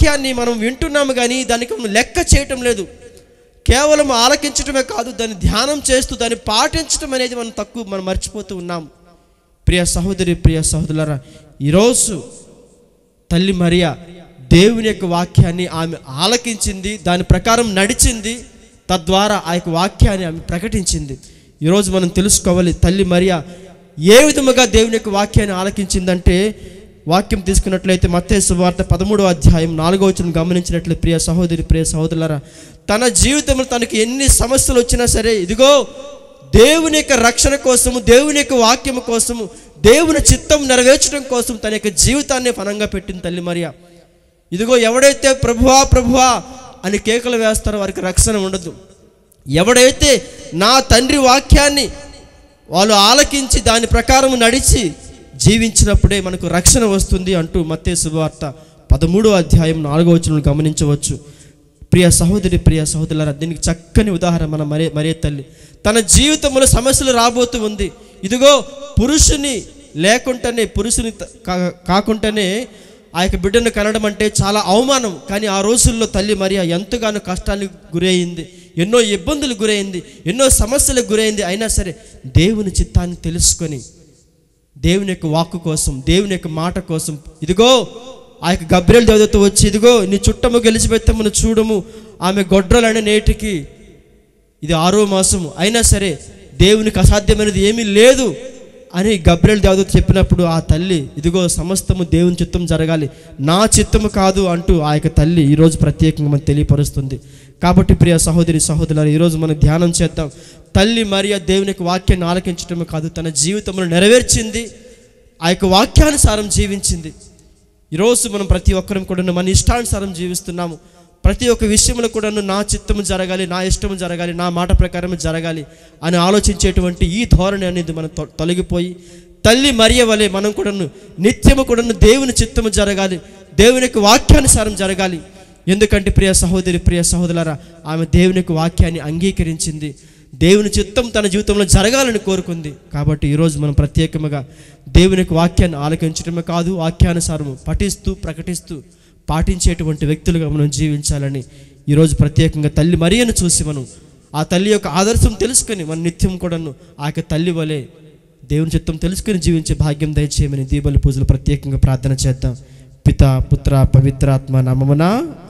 వాక్యాన్ని మనం వింటున్నాము కానీ దానికి మనం లెక్క చేయటం లేదు కేవలం ఆలకించడమే కాదు దాన్ని ధ్యానం చేస్తూ దాన్ని పాటించడం అనేది మనం తక్కువ మనం మర్చిపోతూ ఉన్నాం ప్రియ సహోదరి ప్రియ సహోదరులరా ఈరోజు తల్లి మరియా దేవుని యొక్క వాక్యాన్ని ఆమె ఆలకించింది దాని ప్రకారం నడిచింది తద్వారా ఆ యొక్క వాక్యాన్ని ఆమె ప్రకటించింది ఈరోజు మనం తెలుసుకోవాలి తల్లి మరియా ఏ విధముగా దేవుని యొక్క వాక్యాన్ని ఆలకించిందంటే వాక్యం తీసుకున్నట్లయితే మత్తయి సువార్త పదమూడవ అధ్యాయం నాలుగో వచ్చిన గమనించినట్లు ప్రియ సహోదరి ప్రియ సహోదరులరా తన జీవితంలో తనకి ఎన్ని సమస్యలు వచ్చినా సరే ఇదిగో దేవుని యొక్క రక్షణ కోసము దేవుని యొక్క వాక్యము కోసము దేవుని చిత్తం నెరవేర్చడం కోసం తన యొక్క జీవితాన్ని ఫలంగా పెట్టింది తల్లి మరియా ఇదిగో ఎవడైతే ప్రభువా ప్రభువా అని కేకలు వేస్తారో వారికి రక్షణ ఉండదు ఎవడైతే నా తండ్రి వాక్యాన్ని వాళ్ళు ఆలకించి దాని ప్రకారం నడిచి జీవించినప్పుడే మనకు రక్షణ వస్తుంది అంటూ మత్తే శుభవార్త పదమూడో అధ్యాయం నాలుగో వచనం గమనించవచ్చు ప్రియ సహోదరి ప్రియ సహోదరుల దీనికి చక్కని ఉదాహరణ మన మరే మరే తల్లి తన జీవితంలో సమస్యలు రాబోతూ ఉంది ఇదిగో పురుషుని లేకుండానే పురుషుని త- కా- కాకుండానే ఆ యొక్క బిడ్డను కనడం అంటే చాలా అవమానం కానీ ఆ రోజుల్లో తల్లి మరియా ఎంతగానో కష్టానికి గురయింది ఎన్నో ఇబ్బందులు గురైంది ఎన్నో సమస్యలకు గురైంది అయినా సరే దేవుని చిత్తాన్ని తెలుసుకొని దేవుని యొక్క వాక్కు కోసం దేవుని యొక్క మాట కోసం ఇదిగో ఆ యొక్క గబ్రేల్ దేవతతో వచ్చి ఇదిగో నీ చుట్టము గెలిచిపెత్తమును చూడము ఆమె గొడ్రలనే నేటికి ఇది ఆరో మాసము అయినా సరే దేవునికి అసాధ్యమైనది ఏమీ లేదు అని గబ్రేల్ దేవత చెప్పినప్పుడు ఆ తల్లి ఇదిగో సమస్తము దేవుని చిత్తం జరగాలి నా చిత్తము కాదు అంటూ ఆ యొక్క తల్లి ఈరోజు ప్రత్యేకంగా మనకు తెలియపరుస్తుంది కాబట్టి ప్రియ సహోదరి సహోదరులు ఈరోజు మనం ధ్యానం చేద్దాం తల్లి మరియ దేవుని యొక్క వాక్యాన్ని ఆలకించడమే కాదు తన జీవితంలో నెరవేర్చింది ఆ యొక్క వాక్యానుసారం జీవించింది ఈరోజు మనం ప్రతి ఒక్కరం కూడా మన ఇష్టానుసారం జీవిస్తున్నాము ప్రతి ఒక్క విషయంలో కూడా నా చిత్తము జరగాలి నా ఇష్టము జరగాలి నా మాట ప్రకారం జరగాలి అని ఆలోచించేటువంటి ఈ ధోరణి అనేది మనం తొ- తొలగిపోయి తల్లి మరియ వలె మనం కూడా నిత్యము కూడా దేవుని చిత్తము జరగాలి దేవుని యొక్క వాక్యానుసారం జరగాలి ఎందుకంటే ప్రియ సహోదరి ప్రియ సహోదరులారా ఆమె దేవుని యొక్క వాక్యాన్ని అంగీకరించింది దేవుని చిత్తం తన జీవితంలో జరగాలని కోరుకుంది కాబట్టి ఈరోజు మనం ప్రత్యేకముగా దేవుని యొక్క వాక్యాన్ని ఆలకించడమే కాదు వాక్యానుసారము పఠిస్తూ ప్రకటిస్తూ పాటించేటువంటి వ్యక్తులుగా మనం జీవించాలని ఈరోజు ప్రత్యేకంగా తల్లి మరియను చూసి మనం ఆ తల్లి యొక్క ఆదర్శం తెలుసుకొని మన నిత్యం కూడాను ఆ యొక్క తల్లి వలె దేవుని చిత్తం తెలుసుకొని జీవించే భాగ్యం దయచేయమని దీపావళి పూజలు ప్రత్యేకంగా ప్రార్థన చేద్దాం పిత పుత్ర పవిత్రాత్మ నమమున